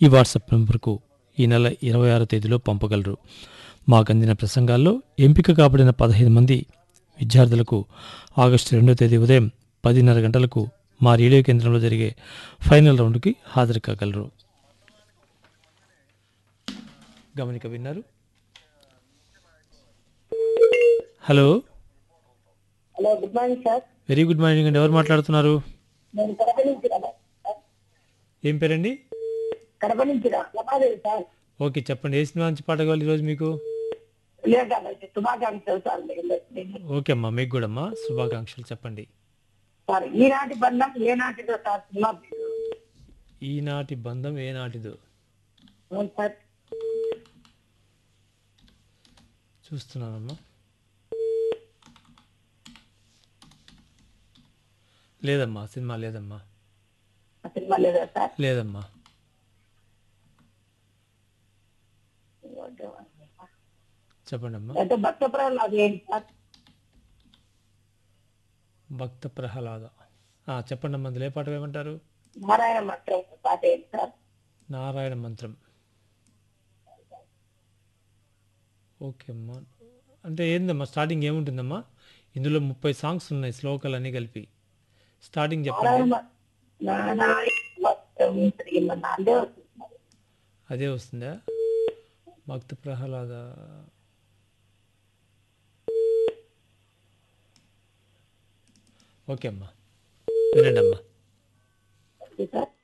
ఈ వాట్సాప్ నంబర్కు ఈ నెల ఇరవై ఆరో తేదీలో పంపగలరు మాకు అందిన ప్రసంగాల్లో ఎంపిక కాబడిన పదహైదు మంది విద్యార్థులకు ఆగస్టు రెండో తేదీ ఉదయం పదిన్నర గంటలకు మా రేడియో కేంద్రంలో జరిగే ఫైనల్ రౌండ్కి హాజరు కాగలరు గమనిక విన్నారు hello hello good morning sir very good morning అండి ఎవరు మాట్లాడుతున్నారు నేను కడప నుంచి రా సార్. ఏం పేరండి కడప నుంచి రా లమాదేవి సార్ ఓకే చెప్పండి ఏ సినిమా నుంచి పాట కావాలి ఈరోజు మీకు విలేకరులకి శుభాకాంక్షలు సార్ మీకు. ఓకే అమ్మా మీకు కూడా అమ్మా శుభాకాంక్షలు చెప్పండి సార్ ఈనాటి బంధం ఏ నాటిదో సార్ సినిమా పేరు. ఈనాటి బంధం ఏ నాటిదో అవును సార్ చూస్తున్నానమ్మా లేదమ్మా సినిమా లేదమ్మా ఆ సినిమా లేదా సార్ లేదమ్మా చెప్పండి అమ్మా అయితే భక్త ప్రహ్లాద్ ఏంటి సార్ భక్త ప్రహ్లాద ఆ, చెప్పండి అమ్మా అందులో ఏ పాట వేయమంటారు నారాయణ మంత్రం పాట ఏంటి సార్ నారాయణ మంత్రం ఓకే అమ్మా అంటే ఏందమ్మా స్టార్టింగ్ ఏముంటుందమ్మా ఇందులో ముప్పై సాంగ్స్ ఉన్నాయి శ్లోకాలు అన్నీ కలిపి స్టార్టింగ్ చెప్పండి నారాయణ మ- నారాయణ మంత్రం శ్రీమన్ అదే వస్తుంది సార్. అదే వస్తుందా భక్త ప్రహ్లాద ఓకే అమ్మా వినండి అమ్మా ఓకే సార్